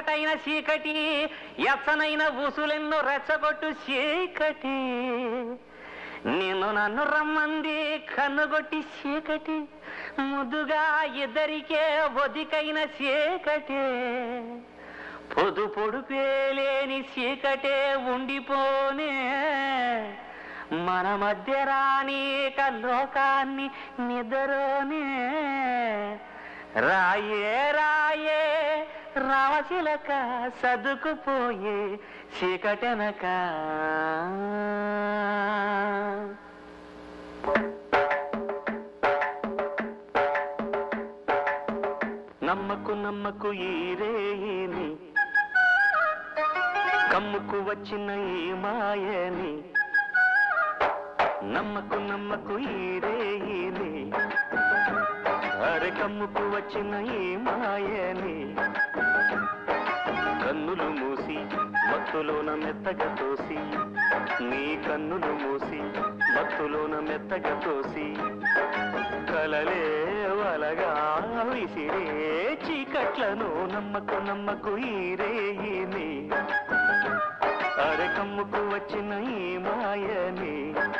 ఒక్కటైన చీకటి ఎచ్చనైన ఉసులెన్నో రెచ్చగొట్టు చీకటి నిన్ను నన్ను రమ్మంది కన్నుగొట్టి చీకటి ముద్దుగా ఇద్దరికే ఒదికైన చీకటే పొదు పొడుపేలేని చీకటే ఉండిపోనే మన మధ్య రానీక లోకాన్ని నిద్రనే రాయే రాయే రావచిలక సదుకుపోయే చీకటెనక నమ్మకు నమ్మకు ఈ రేయిని కమ్ముకు వచ్చిన ఈ మాయని నమ్మకు నమ్మకు ఈ రేయిని అరె కమ్ముకు వచ్చిన ఈ మాయని కన్నులు మూసి మత్తులోన మెత్తగా తోసి నీ కన్నులు మూసి మత్తులోన మెత్తగా తోసి కలలే వలగా విసిరే చీకట్లను నమ్మకు నమ్మకు ఈ రేయిని అరె కమ్ముకు వచ్చిన ఈ మాయని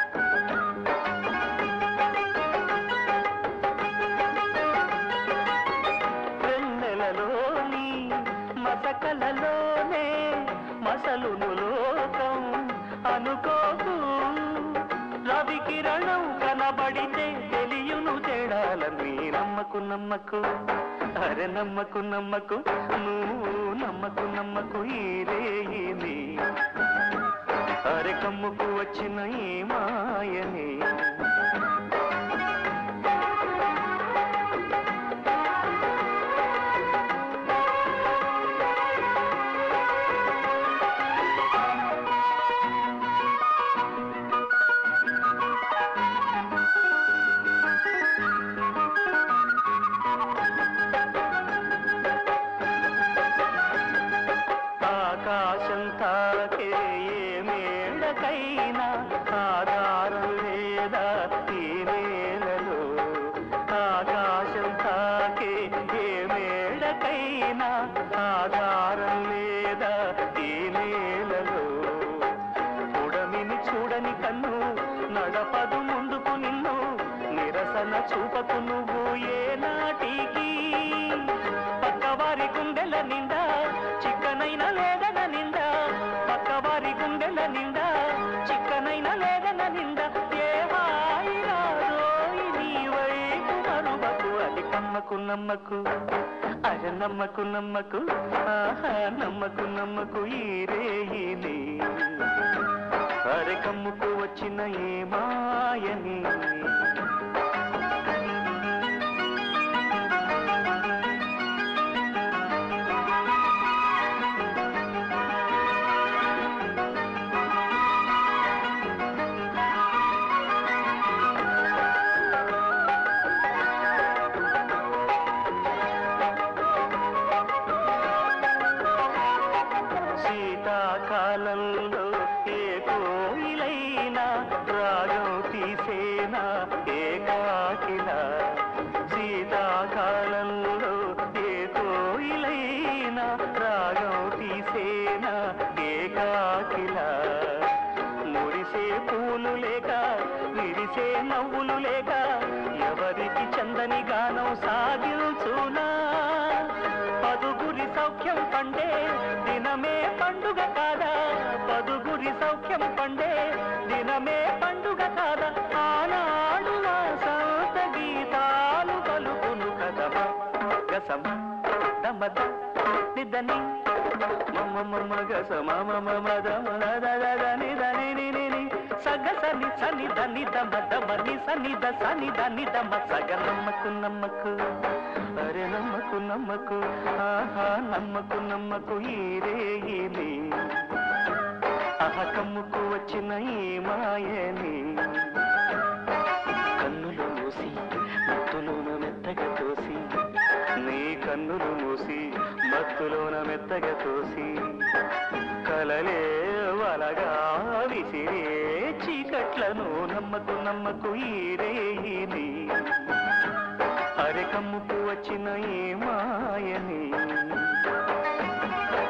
వెన్నెలలోని మసకలలోనే మసలును లోకం అనుకోకు రవి కిరణం కనబడితే తెలియును తేడాలని నమ్మకు నమ్మకు అరె నమ్మకు నమ్మకు నువ్వు నమ్మకు నమ్మకు ఈ రేయిని అరె కమ్ముకు వచ్చిన ఈ మాయని ఆకాశం తాకే ఏ మేడకైనా ఆధారం లేదా ఈ నేలలో ఆకాశం తాకే ఏ మేడకైనా ఆధారం లేదా ఈ నేలలో ఉడమిని చూడని కన్ను నడపదు ముందుకు నిన్ను నిరసన చూపకు నువ్వు ఏ నాటికి పక్కవారి గుండెల నిండా చిక్కనైన లేదన నిండా పక్కవారి గుండెల నిండా చిక్కనైన లేదన నిండా ఏ హాయి రాదోయి నీ వైపు మరువకు అది కమ్మకు నమ్మకు అరే నమ్మకు నమ్మకు ఆహా నమ్మకు నమ్మకు ఈ రేయిని అరే కమ్ముకు వచ్చిన ఏ మాయని శీతాకాలంలో ఏ కోయిలైనా రాగం తీసేనా ఏ కాకిలా శీతాకాలంలో ఏ కోయిలైనా రాగం తీసేనా ఏ కాకిలా మురిసే పూలు లేక విరిసే నవ్వులు లేక ఎవరికి చందని గానం సాగించునా పదుగురి సౌఖ్యం పండే దినమే పండుగ కాదా పదుగురి సౌఖ్యం పండే దినమే పండుగ కాదా ఆనాడు వాసంత గీతాలు పలుకును కదమా గసమ దమద నిదని మమ మమ గస మమ మమ దమ దద నిదని నిని సగ సని సని దని దమ దమ ని సని ద సని దని దమ సగ నమ్మకు నమ్మకు అరే నమ్మకు నమ్మకు ఆహా నమ్మకు నమ్మకు ఈ రేయిని ఆహా కమ్ముకు వచ్చిన ఈ మాయని కన్నులు మూసి మత్తులోన మెత్తగా తోసి నీ కన్నులు మూసి మత్తులోన మెత్తగా తోసి కలలే వలగా విసిరే చీకట్లను నమ్మకు నమ్మకు ఈ రేయిని అరె కమ్ముకు వచ్చిన ఈ మాయని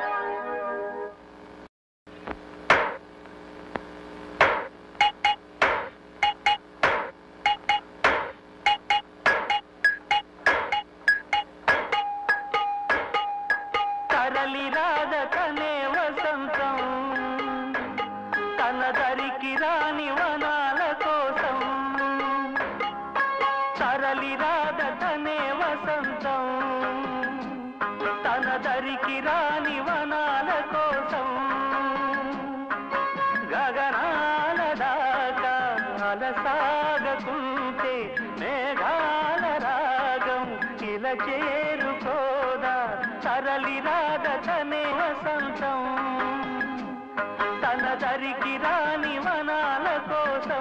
తరలి రాదతనే వసంతం తన దరికి రాని వనాల కోసం తరలి రాదతనే వసంతం తన దరికి రాని వనాల కోసం గగనాల దాకా అలసాగకుంటే మేఘాల రాగం ఇలా చేరుకోదా తరలి రాదతనే వసంతం తన దరికి రాని వనాల కోసం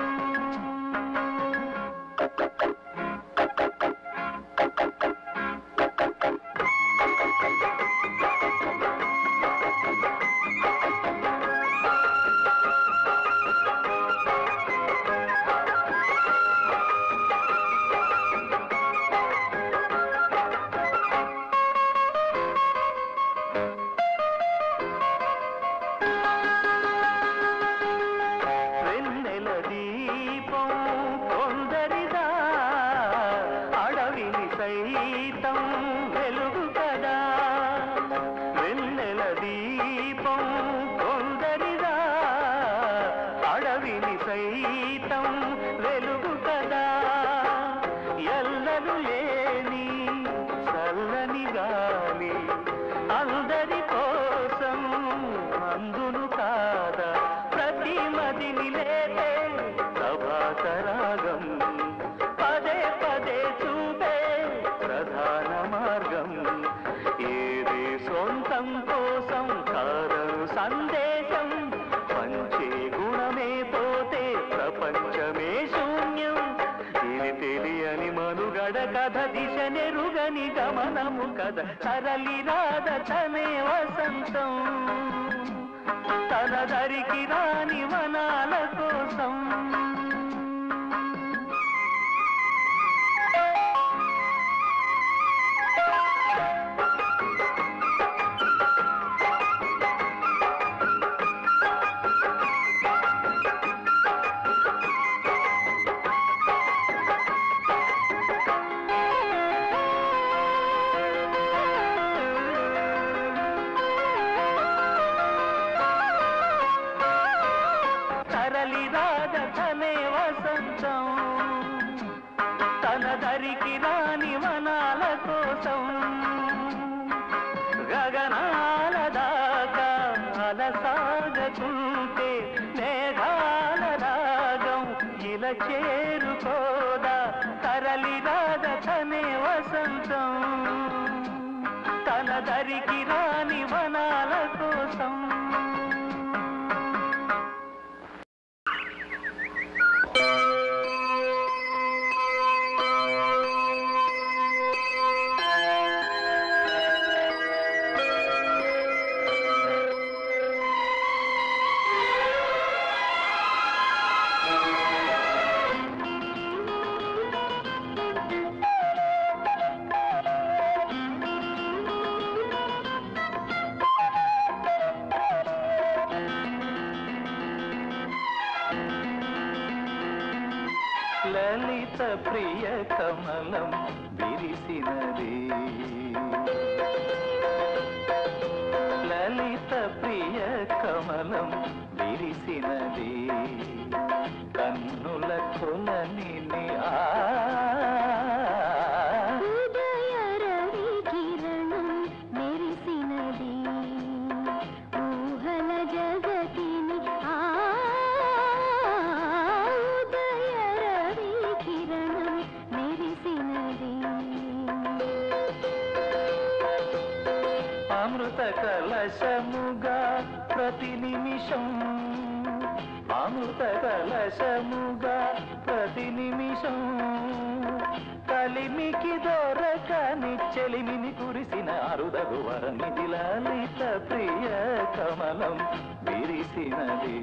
వెన్నెల దీపం కొందరిదా అడవిని సైతం వెలుగు కదా వెన్నెల దీపం కొందరిదా అడవిని సైతం వెలుగు కదా ఎల్లలు లేని చల్లని గాలి అందరి కోసం అందును కాదా ప్రతి మదిని లేదే ప్రభాత రాగం పదే పదే చూపే ప్రధాన మార్గం ఏది సొంతం కోసం కారరు సందేశం పంచే గుణమే పోతే ప్రపంచమే శూన్యం ఇది తెలియని మనుగడ కథ దిశ నెరుగని గమనము కథ సరళి రాధ తనే వసంతం తన దరికి రాని వనాల కోసం తరలి రాజ తనే వసంతం తన దరికి రాని వనాల కోసం గగనాల దాకా అలసాగకుంటే మేఘాల రాగం ఇలా చేరుకోదా తరలి రాజ తనే వసంతం తన దరికి రాని వనాల కోసం లలిత ప్రియ కమలం విరిసినది లలిత ప్రియ కమలం విరిసినది కన్నుల కొలని ఆ ఉదయ రవి కిరణం మెరిసినది ఊహల జగతిని ఆ ఉదయ రవి కిరణం మెరిసినది అమృత కలశముగా ప్రతి నిమిషం అమృత కలశముగా ప్రతి నిమిషం కలిమికి దొరకని చెలిమిని కురిసిన అరుదగు వరనిధి లలిత ప్రియ కమలం విరిసినది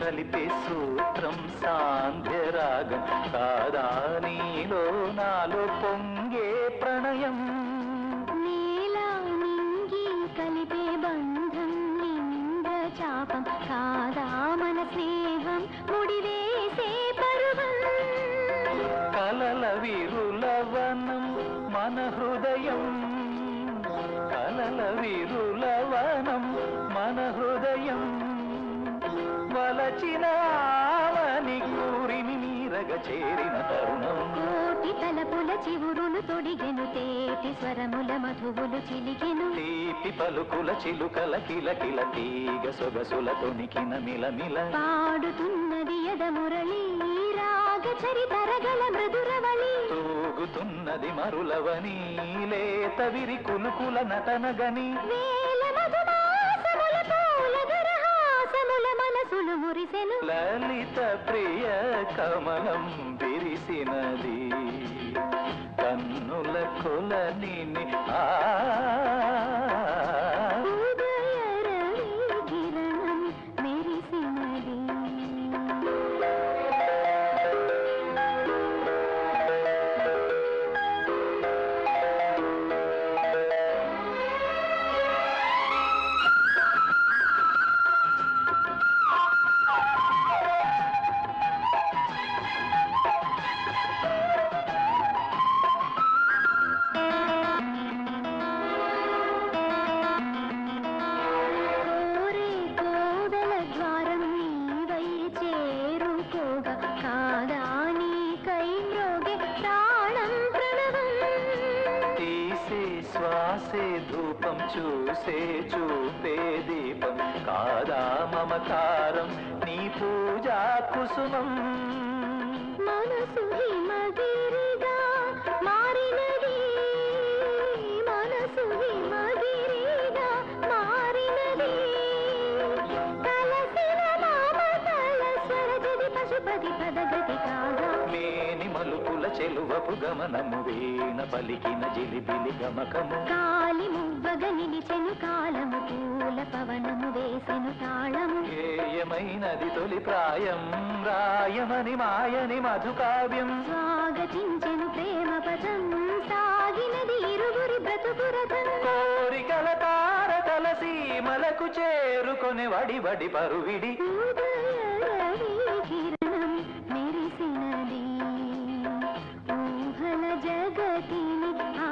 కలిపే సూత్రం సాంధ్య రాగం కాదా నీలో నాలో పొంగే ప్రణయం నేలా నింగి కలిపే బంధం నింద్ర చాపం కాదా మన స్నేహం ముడివేసే పరువం కలల విరులవనం మన హృదయం కలల విరులవనం మన హృదయం వలచిన ఆవని కూరిని నీరగ చేరిన తరుణం కోటి తలపుల చివురులు తొడిగెను తేటి స్వరముల మధువులు చిలికెను తీపి పలుకుల చిలుకల కిల కిల తీగ సొగసుల తొనికిన మిలమిల పాడుతున్నది యద మురళి రాగ చరితరగల మృదురవళి తూగుతున్నది మరులవని లేత విరి కులుకుల నటనగని వేల మధుమాసముల పూల దరహాసముల మనసులు మురిసెను లలిత ప్రియ కమలం విరిసినది కన్నుల కొలని ఆ ఉదయ రవి కిరణం మెరిసినది కోరే కోదల ద్వారం నీవై చేరుకోగా కాదా నీకై మ్రోగే ప్రాణం ప్రణవం తీసే శ్వాసే ధూపం చూసే చూపే దీపం కాదా మమకారం నీ పూజా కుసుమం మనసు హిమగిరిగా మారినది మనసు హిమగిరిగా మారినది తలసిన మామతల స్వరజది పశుపతి పదగతి కాగా మేని మలుపుల చెలువపు గమనము వీణ పలికిన జిలిబిలి గమకము కాలి మువ్వగ నిలిచెను కాలము పూల పవనము వేసెను తాళము ఏయమైనది తొలి ప్రాయం రాయమని మాయని మధుకావ్యం స్వాగతించెను ప్రేమ పదం సాగినది ఇరువురి బ్రతుకురథం కోరికల తారతల సీమలకు చేరుకొని వడి వడి పరువిడి ఉదయ రవి కిరణం మెరిసినది ఊహల జగతిని ఆ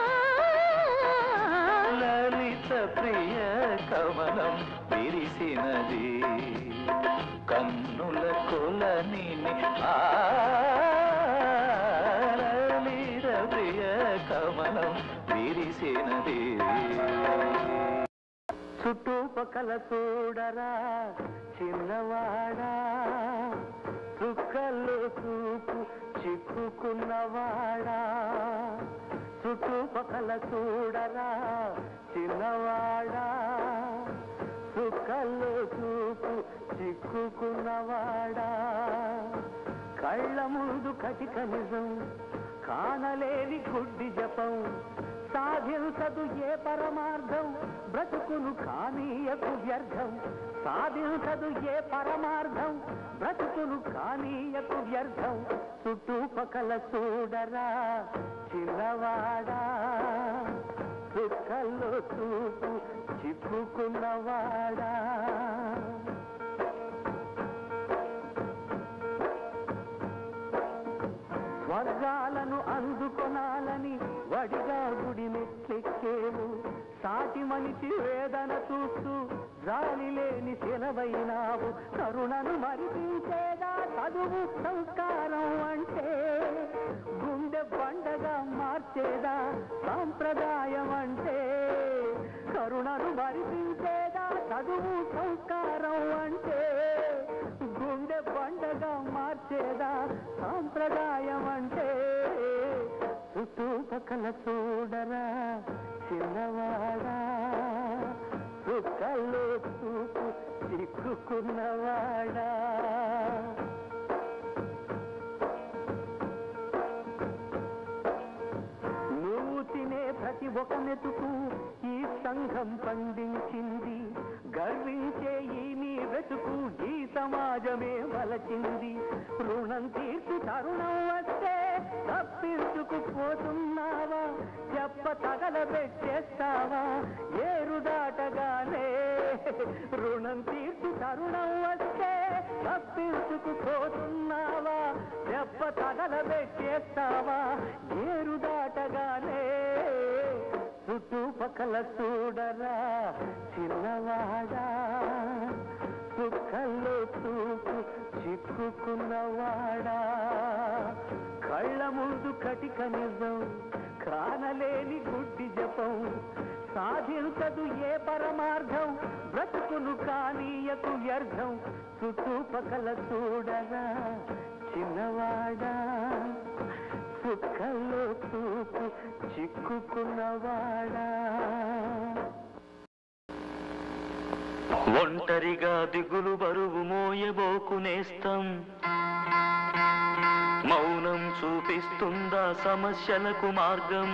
లలిత ప్రియ కమలం విరిసినది కన్నుల కొలని ఆ లలిత ప్రియ కమలం విరిసినది చుట్టుపక్కల చూడరా చిన్నవాడా చుక్కల్లో చూపు చిక్కుకున్నవాడా చుట్టుపక్కల చూడరా చిన్నవాడా చుక్కల్లో చూపు చిక్కుకున్నవాడా కళ్ళ ముందు కటిక నిజం కానలేని గుడ్డి జపం సాధించదు ఏ పరమార్థం బ్రతుకును కానీయకు వ్యర్థం సాధించదు ఏ పరమార్థం బ్రతుకును కానీయకు వ్యర్థం చుట్టుపక్కల చూడరా చిన్నవాడా చుక్కల్లో చూపు చిక్కుకున్నవాడా స్వర్గాలను అందుకొనాలని వడిగా గుడి మెట్లెక్కేవు సాటి మనిషి వేదన చూస్తూ జాలి లేని సెలవైనావు కరుణను మరిపించేదా చదువు సంస్కారం అంటే గుండె బండగా మార్చేదా సాంప్రదాయం అంటే కరుణను మరిపించేదా చదువు సంస్కారం అంటే గుండె బండగా మార్చేదా సాంప్రదాయం అంటే చుట్టుపక్కల చూడరా చిన్నవాడా చుక్కల్లో చూపు చిక్కుకున్నవాడా నువ్వు తినే ప్రతి ఒక మెతుకు ఈ సంఘం పండించింది గర్వించే ఈ నీ వెతుకు ఈ సమాజమే వలచింది రుణం తీర్చు తరుణం వస్తే తప్పించుకుపోతున్నావా చెప్ప తగలబెట్టేస్తావా ఏరు దాటగానే రుణం తీర్చు తరుణం వస్తే తప్పించుకుపోతున్నావా చెప్ప తగలబెట్టేస్తావా ఏరు దాటగానే చుట్టుపక్కల చూడరా చిన్నవాడా సుఖంలో చూపు చిక్కుకున్నవాడా కళ్ళ ముందు కటిక నిజం కానలేని గుడ్డి జపం సాధించదు ఏ పరమార్థం బ్రతుకును కానీయకు వ్యర్థం చుట్టుపక్కల చూడరా చిన్నవాడా సుఖంలో చూపు చిక్కుకున్నవాడా ఒంటరిగా దిగులు బరువు మోయబోకు నేస్తం మౌనం చూపిస్తుందా సమస్యలకు మార్గం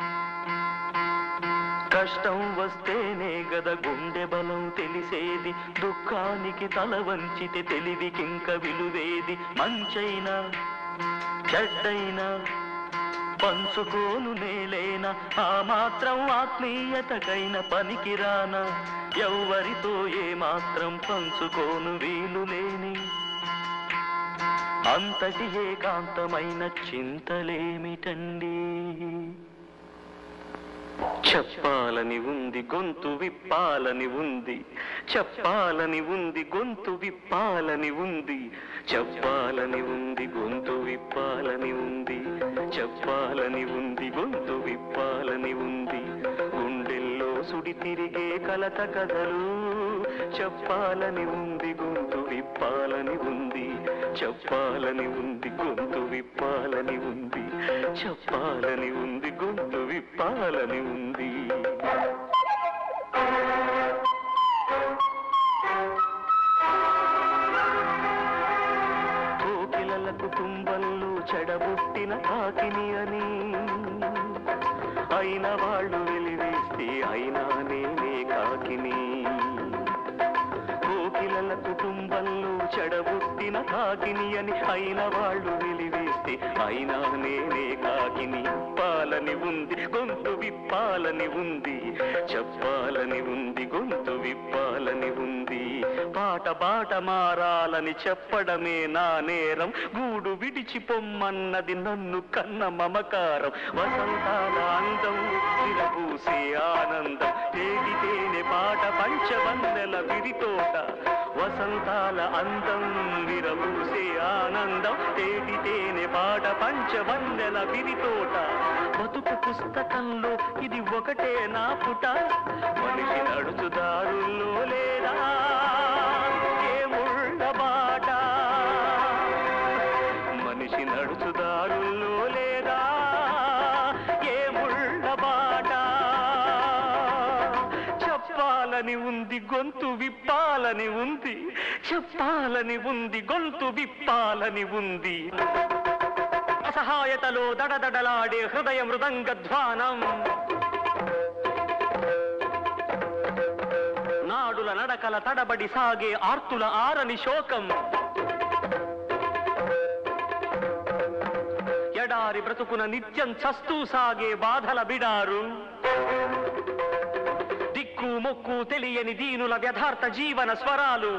కష్టం వస్తేనే గద గుండె బలం తెలిసేది దుఃఖానికి తల వంచితే తెలివికింక విలువేది మంచైనా చెడ్డైనా పంచుకోను నేలేనా ఆ మాత్రం ఆత్మీయతకైన పనికిరానా ఎవ్వరితో ఏ మాత్రం పంచుకోను వీలు లేని అంతటి ఏకాంతమైన చింతలేమిటండి చెప్పాలని ఉంది గొంతు విప్పాలని ఉంది చెప్పాలని ఉంది గొంతు విప్పాలని ఉంది చెప్పాలని ఉంది గొంతు విప్పాలని ఉంది చెప్పాలని ఉంది గొంతు విప్పాలని ఉంది గుండెల్లో సుడి తిరిగే కలత కథలు చెప్పాలని ఉంది గొంతు విప్పాలని ఉంది చెప్పాలని ఉంది గొంతు విప్పాలని ఉంది చెప్పాలని ఉంది గొంతు విప్పాలని ఉంది కోకిలల కుటుంబంలో చెడబుట్టిన కాకిని అని అయిన వాళ్ళు వెలివేస్తే అయినా నేనే కాకిని కోకిలల కుటుంబంలో చెడబుట్టిన కాకిని అని అయిన వాళ్ళు వెలివేస్తే అయినా నేనే కాకిని పాలని ఉంది గొంతు విప్పాలని ఉంది చెప్పాలని ఉంది గొంతు విప్పాలని ఉంది పాట బాట మారాలని చెప్పడమే నా నేరం గూడు విడిచి పొమ్మన్నది నన్ను కన్న మమకారం వసంతాల అందం విరబూసే ఆనందం తేగితేనే పాట పంచవన్నెల విరితోట వసంతాల అందం విరబూసే ఆనందం తేగితేనే పాట పంచవన్నెల విరితోట బతుకు పుస్తకంలో ఇది ఒకటే నా పుట మనిషి నడుచుదారుల్లో లేదా ఏ ముళ్ళ బాట మనిషి నడుచుదారుల్లో లేదా ఏ ముళ్ళ బాట చెప్పాలని ఉంది గొంతు విప్పాలని ఉంది చెప్పాలని ఉంది గొంతు విప్పాలని ఉంది అసహాయతలో దడదడలాడే హృదయ మృదంగ ధ్వానం నాడుల నడకల తడబడి సాగే ఆర్తుల ఆరని శోకం ఎడారి బ్రతుకున నిత్యం చస్తూ సాగే బాధల బిడారు దిక్కు మొక్కు తెలియని దీనుల వ్యథార్థ జీవన స్వరాలు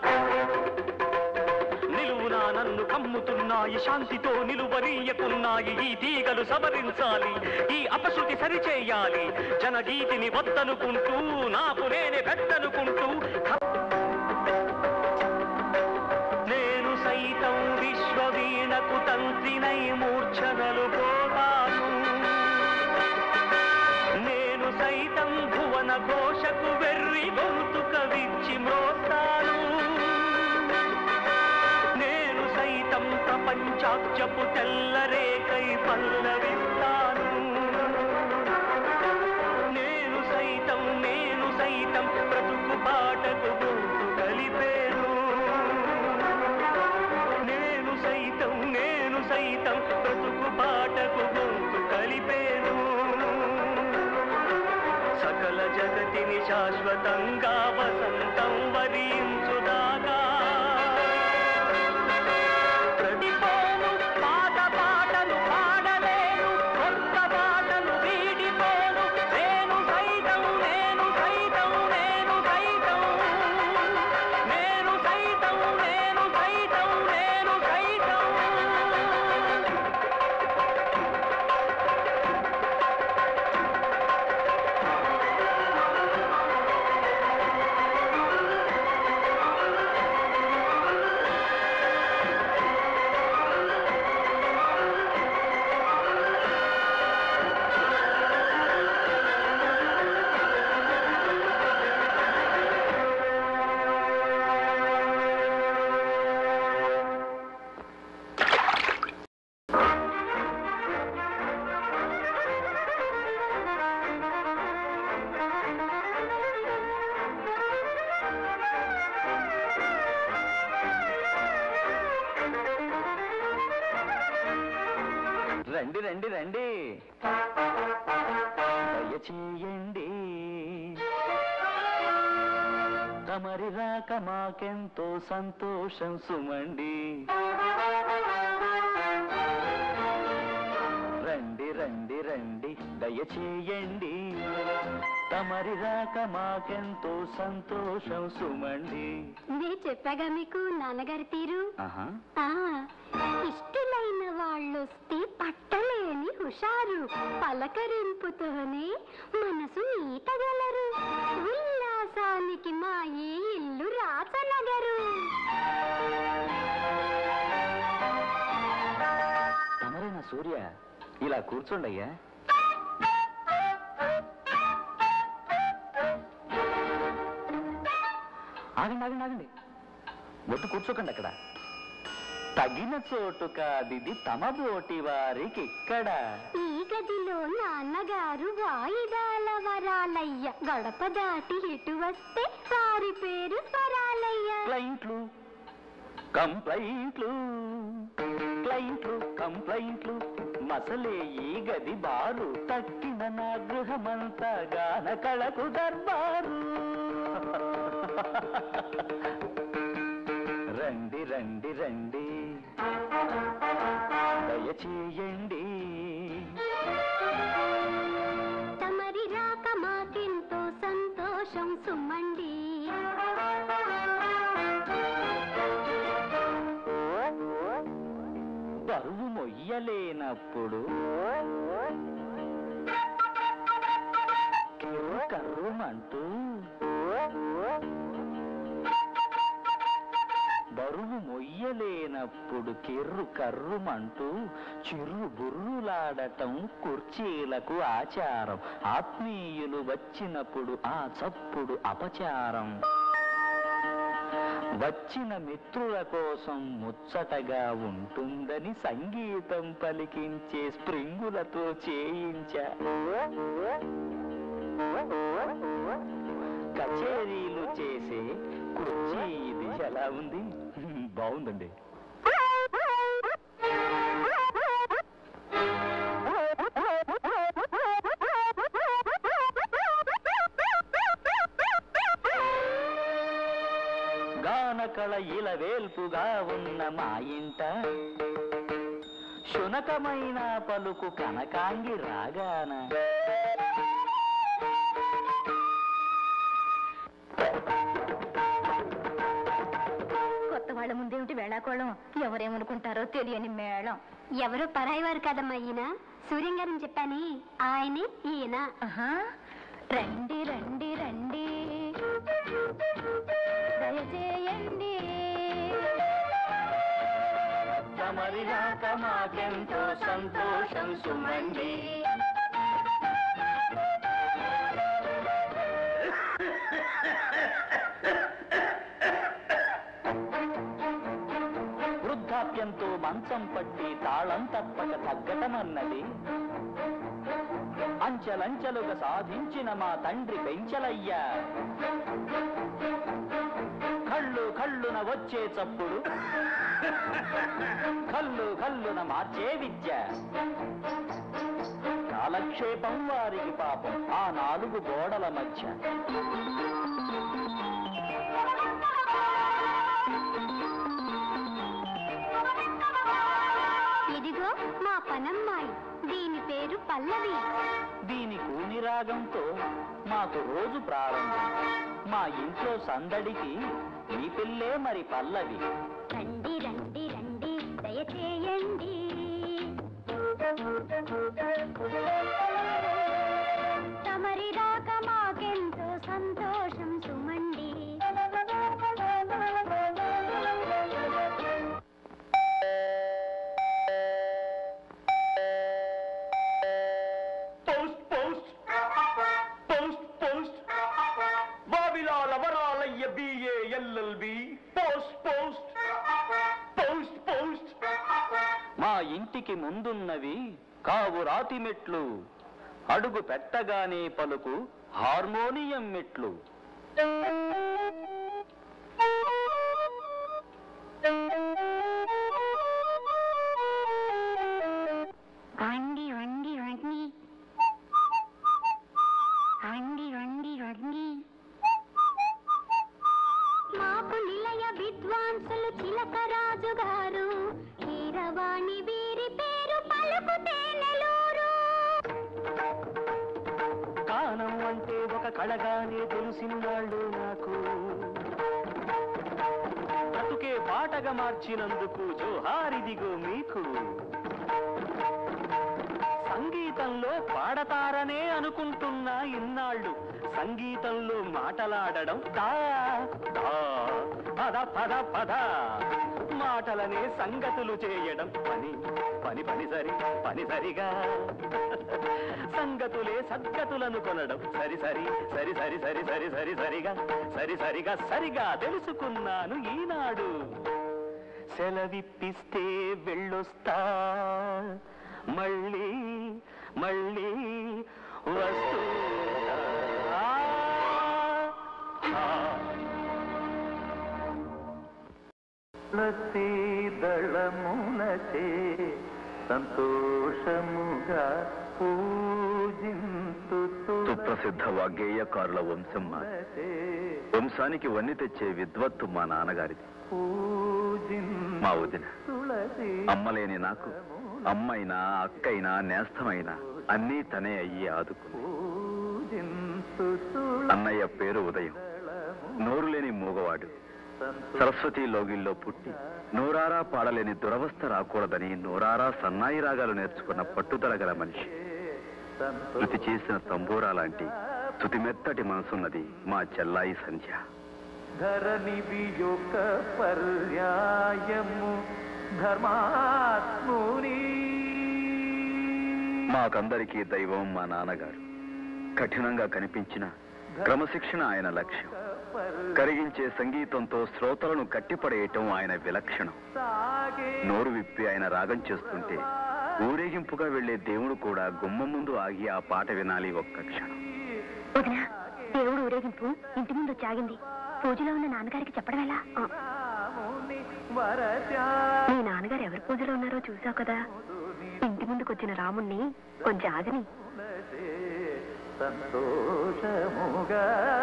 నిలువునా నన్ను కమ్ముతున్నాయి శాంతితో నిలువరీయకున్నాయి ఈ తీగలు సవరించాలి ఈ అపశృతి సరిచేయాలి జనగీతిని వద్దనుకుంటూ నాకు నేనే పెద్దనుకుంటూ నేను సైతం విశ్వవీణకు తంత్రినై మూర్ఛనలు పోతాను నేను సైతం భువన ఘోషకు వెర్రి గొంతుక విచ్చి మ్రోస్తాను నేను సైతం ప్రపంచాక్షపు తెల్లరేకై పల్లవిస్తాను నేను సైతం నేను సైతం బ్రతుకు బాటకు గొంతు కలిపేను నేను సైతం నేను సైతం బ్రతుకు బాటకు గొంతు కలిపేను సకల జగతిని శాశ్వతంగా వసంతం వరించుదాకా రండి రండి రండి దయచేయండి తమరి రాక మాకెంతో సంతోషం సుమండి రండి రండి రండి దయచేయండి తమరి రాక మాకెంతో సంతోషం సుమండి నే చెప్పాగా మీకు నాన్నగారి తీరు ఆహా ఆ ఇష్టలైన వాళ్ళొస్తే పట్టలేని హుషారు పలకరింపుతోనే మనసు ఈతగలరు ఉల్లాసానికి మా ఈ ఇల్లు రాచనగరు తమరేనా సూర్య ఇలా కూర్చోండయ్యా ఆగండి ఆగండి ఆగండి ఒట్టు కూర్చోకండి అక్కడ తగిన చోటు కాదిది తమ బోటి వారికి ఇక్కడ ఈ గదిలో నాన్నగారు వాయిదాల వరాలయ్య గడప దాటి ఇటు వస్తే వారి పేరు స్వరాలయ్య క్లయింట్లు కంప్లైంట్లు క్లయింట్లు కంప్లైంట్లు మసలే ఈ గది బారు తక్కిన నా గృహమంతా గాన కళకు దర్బారు రండి రండి రండి దయచేయండి తమరి రాక మాకెంతో సంతోషం సుమ్మండి బరువు మొయ్యలేనప్పుడు కిర్రు కర్రుమంటూ బరువు మొయ్యలేనప్పుడు కిర్రు కర్రుమంటూ చిర్రు బుర్రులాడటం కుర్చీలకు ఆచారం ఆత్మీయులు వచ్చినప్పుడు ఆ చప్పుడు అపచారం వచ్చిన మిత్రుల కోసం ముచ్చటగా ఉంటుందని సంగీతం పలికించే స్ప్రింగులతో చేయించా కచేరీలు చేసే కుర్చీ ఇది ఎలా ఉంది బాగుందండి గానకళ ఇలవేల్పుగా ఉన్న మా ఇంట శునకమైన పలుకు కనకాంగి రాగాన కొత్త వాళ్ళ ముందేమిటి వేళాకోళం ఎవరేమనుకుంటారో తెలియని మేళం ఎవరు పరాయి వారు కదమ్మా ఈయన సూర్యం గారిని చెప్పాని ఆయనే ఈయన రండి రండి రండి దయచేయండి తమరి రాక మాకెంతో సంతోషం సుమండి వృద్ధాప్యంతో మంచం పట్టి తాళం తప్పక తగ్గటమన్నది అంచెలంచెలుగా సాధించిన మా తండ్రి పెంచలయ్యా కళ్ళు కళ్ళున వచ్చే చప్పుడు కళ్ళు కళ్ళున మార్చే విద్య కాలక్షేపం వారికి పాపం ఆ నాలుగు గోడల మధ్య ఇదిగో మా పనమ్మాయి దీని పేరు పల్లవి దీని కూని రాగంతో మాకు రోజు ప్రారంభం మా ఇంట్లో సందడికి ఈ పిల్లే మరి పల్లవి రండి రండి రండి దయచేయండి తమరి రాక మాకెంతో సంతోషం సుమండి పోస్ట్ పోస్ట్ పోస్ట్ పోస్ట్ బాబిలాల వరాలయ్య BA LLB post post post post మా ఇంటికి ముందున్నవి కావు రాతి మెట్లు అడుగు పెట్టగానే పలుకు హార్మోనియం మెట్లు అండి ఛాన్సులు చిలకరాజు గారు కీరవాణి వీరి పేరు పలుకుతే నెలూరు గానం అంటే ఒక కళగానే తెలిసినాళ్ళు నాకు బ్రతుకే బాటగా మార్చినందుకు జోహారిదిగో మీకు సంగీతంలో పాడతారనే అనుకుంటున్నా ఇన్నాళ్ళు సంగీతంలో మాటలాడడం దా దా పద పద పద మాటలనే సంగతులు చేయడం పని పని పని సరి పని సరిగా సంగతులే సద్గతులను కొనడం సరి సరి సరి సరి సరి సరి సరి సరిగా సరి సరిగా సరిగా తెలుసుకున్నాను ఈనాడు సెలవిప్పిస్తే వెళ్ళొస్తా మళ్ళీ మళ్ళీ వస్తూ దళములచే సంతోషముగా పూజింతు సుప్రసిద్ధ వాగ్గేయకారుల వంశం మాది వంశానికి వన్ని తెచ్చే విద్వత్తు మా నాన్నగారిది మా వదిన అమ్మలేని నాకు అమ్మైనా అక్కైనా నేస్తమైనా అన్నీ తనే అయ్యి ఆదుకుంది అన్నయ్య పేరు ఉదయం నోరు లేని మూగవాడు సరస్వతి లోగిల్లో పుట్టి నోరారా పాడలేని దురవస్థ రాకూడదని నోరారా సన్నాయి రాగాలు నేర్చుకున్న పట్టుదల గల మనిషి శృతి చేసిన తంబూరా లాంటి తుతిమెత్తటి మనసున్నది మా చెల్లాయి సంధ్య ధరణివి యొక్క పర్యాయము ధర్మాత్ముని మాకందరికీ దైవం మా నాన్నగారు కఠినంగా కనిపించిన క్రమశిక్షణ ఆయన లక్ష్యం కరిగించే సంగీతంతో శ్రోతలను కట్టిపడేయటం ఆయన విలక్షణం సాగే నోరు విప్పి ఆయన రాగం చేస్తుంటే ఊరేగింపుగా వెళ్లే దేవుడు కూడా గుమ్మం ముందు ఆగి ఆ పాట వినాలి ఒక్క క్షణం వదినా దేవుడు ఊరేగింపు ఇంటి ముందు చాగింది పూజలో ఉన్న నాన్నగారికి చెప్పడం ఎలా ఆ, రాముని వరచా మీ నాన్నగారు ఎవరి పూజలో ఉన్నారో చూసావు కదా ఇంటి ముందుకు వచ్చిన రాముణ్ణి కొంచెం ఆగని సంతోషముగా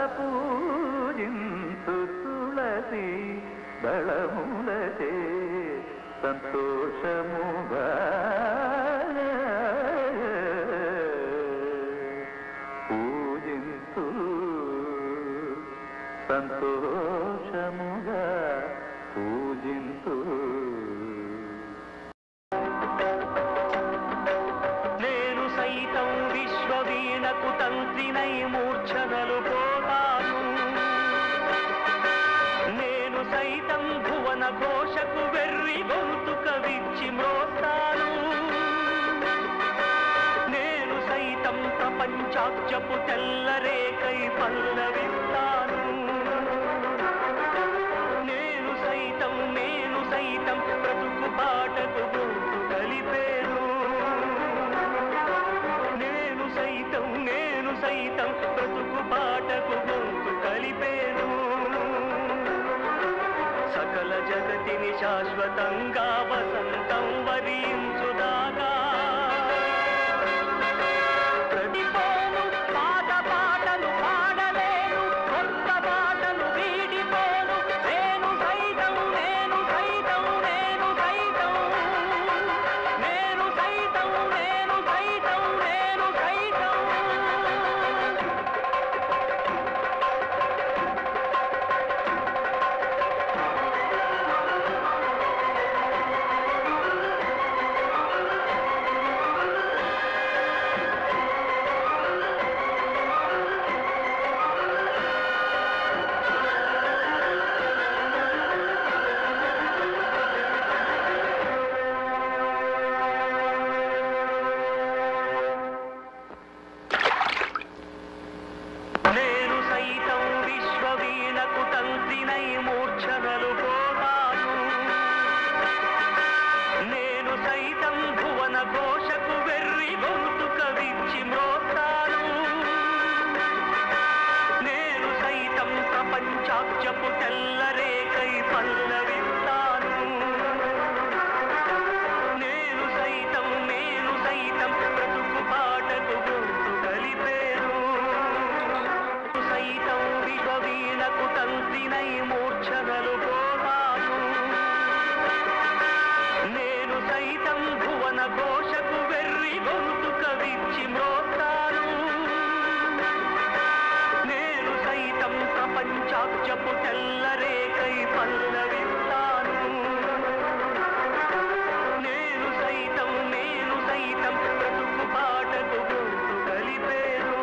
పూజింతు తులసి దళములచే సంతోషముగా పూజింతు సంతోషముగా పూజింతు నేను సైతం విశ్వవీణకు తంత్రినై మూర్ఛనలు పోతాను నేను సైతం భువన ఘోషకు వెర్రి గొంతుక విచ్చి మ్రోస్తాను నేను సైతం ప్రపంచాక్షపు తెల్లరేకై పల్లవిస్తాను నేను సైతం నేను సైతం బ్రతుకు పాటకు గొంతు కలిపేను నేను సైతం నేను సైతం బ్రతుకు పాటకు గొంతు కలిపేను సకల జగతిని శాశ్వతంగా వసంతం వరించుదాకా ప్రతిపోను పాత పాటలు పాడలేను కొత్త పాటలు వీడిపోను నేను సైతం నేను సైతం నేను సైతం నేను సైతం నేను సైతం నేను సైతం నేను సైతం విశ్వవీణకు తంత్రినై మూర్ఛనలు పోతాను నేను సైతం భువన ఘోషకు వెర్రి గొంతుక విచ్చి మ్రోస్తాను నేను సైతం ప్రపంచాక్షపు తెల్లరేకై పల్లవిస్తాను నేను సైతం నేను సైతం బ్రతుకు పాటకు గొంతు కలిపేను సైతం విశ్వవీణకు తంత్రినై మూర్ఛనలు పోతాను రాజ్యపు తెల్లరేకై పల్లవిస్తాను నేను సైతం నేను సైతం బ్రతుకు పాటకు గొంతు కలిపేను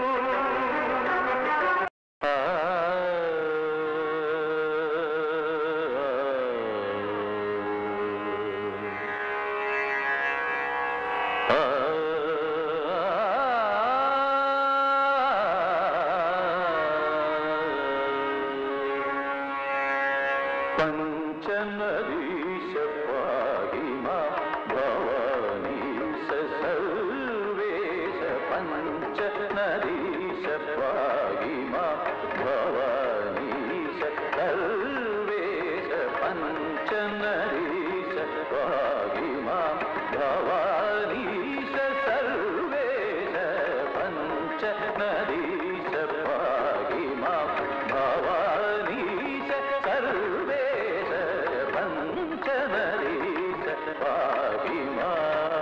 పంచనదీశ పాహిమా భవానీశ సర్వేశ పంచనదీశ పాహిమా భవానీశ సర్వేశ పంచనదీశ పాహిమా భవానీశ సర్వేశ పంచనదీశ పాహిమా భవానీశ సర్వేశ పంచనదీశ పాహిమా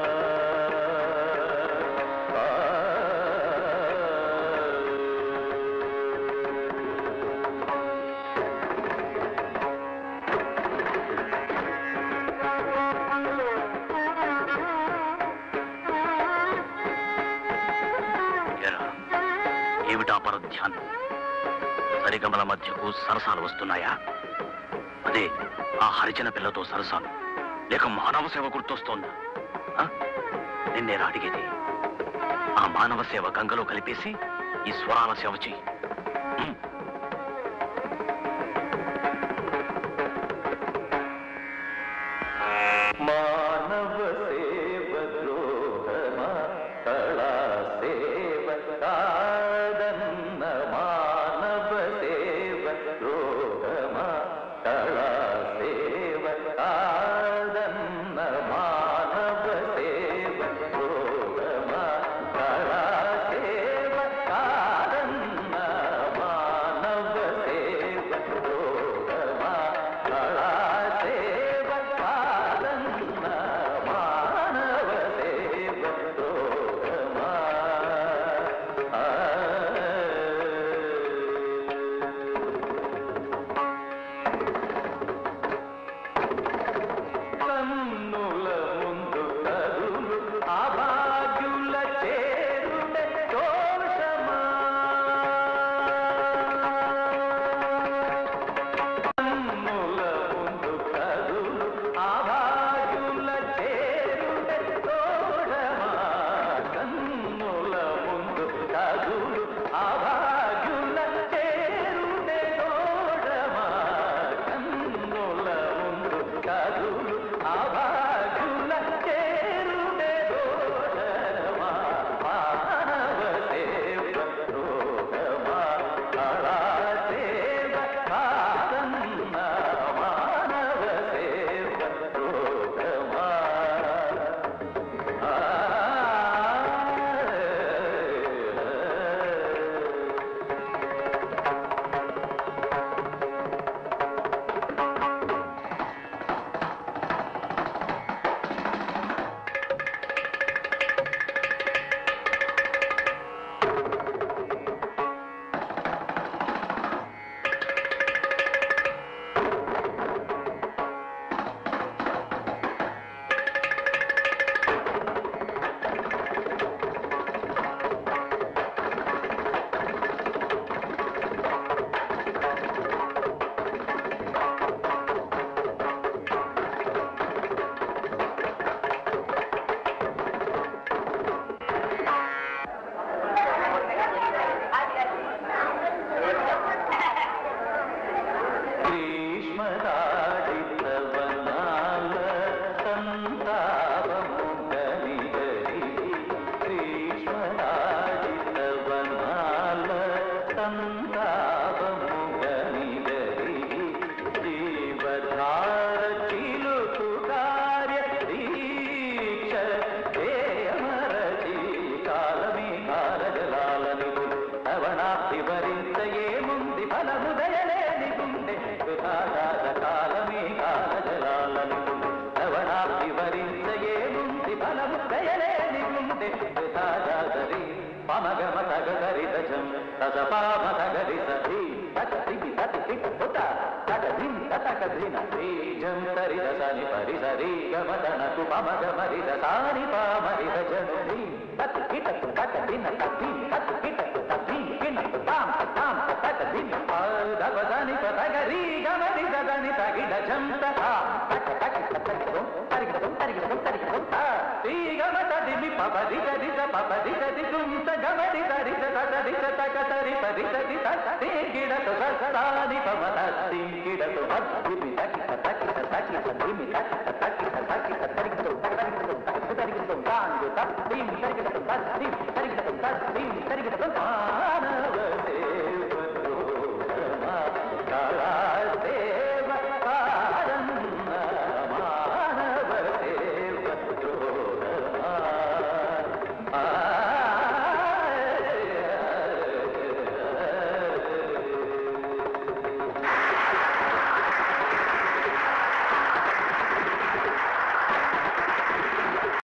ఏరా, ఏమిటా పరధ్యానం సరిగమల మధ్యకు సరసాలు వస్తున్నాయా అదే ఆ హరిజన పిల్లతో సరసాలు లేక మానవ సేవ గుర్తొస్తోందా ఆ? నిన్నేరా అడిగేది ఆ మానవ సేవ గంగలో కలిపేసి ఈ స్వరాల సేవ చెయ్యి ఉమ్. మానవ సేవ ద్రోహమా కళా సేవ కాదన్న మానవ సేవ ద్రోహమా కళా సేవ కాదన్న మానవ సేవ ద్రోహమా కళా సేవ కాదన్న మానవ సేవ ద్రోహమా కళా సేవ కాదన్న మానవ సేవ ద్రోహమా ఆ కన్నుల ముందు కరులు అభాగ్యుల చేరుడే దోషమా కన్నుల ముందు కరులు అభాగ్యుల చేరుడే దోషమా కన్నుల ముందు కరులు అభాగ్యుల చేరుడే దోషమా కన్నుల ముందు కరులు అభాగ్యుల చేరుడే దోషమా మానవ సేవ రోగమా కళా సేవ కాదన్న మానవ సేవ రోగమా గ్రీష్మదాడితవనాల సంతాపము గనిగరి గ్రీష్మదాడితవనాల సంతాపము గనిగరి జీవధార చిలుకు కార్య దీక్ష దేయమరచి కాలమే కాలజలాలని అవనాప్తి భరించ ఏముంది ఫలము దయలేని గుండె వృథాగాద కాలమే కాలజలాలని అవనాప్తి భరించ ఏముంది ఫలము దయలేని గుండె వృథాగాదరి పమగమ తగదరి దజం తజ పామ తగరి సధి సతి సతి దిన రీ జం సరి దసని పరి సరి గమ తనకు పమ గమరి దసాని పామరి దజను రీ తత్ కిటకు తత దిన తత్తి తత్ కిటకు తత్తి కిన తాం తాం తత దిన పద పదని పదగరి గమరి దదని తగిడ జం తత తక తక తక తరిగడం తరిగడం తరిగడం తా రీ గమ తదిమి పపది గది స పపది గది తుం స గమరి దరి స తత ది స తక తరి పది సది తత్తి గిడత స సదాని పమ తత్తి గిడత మద్ది తకి తకి తకి తకి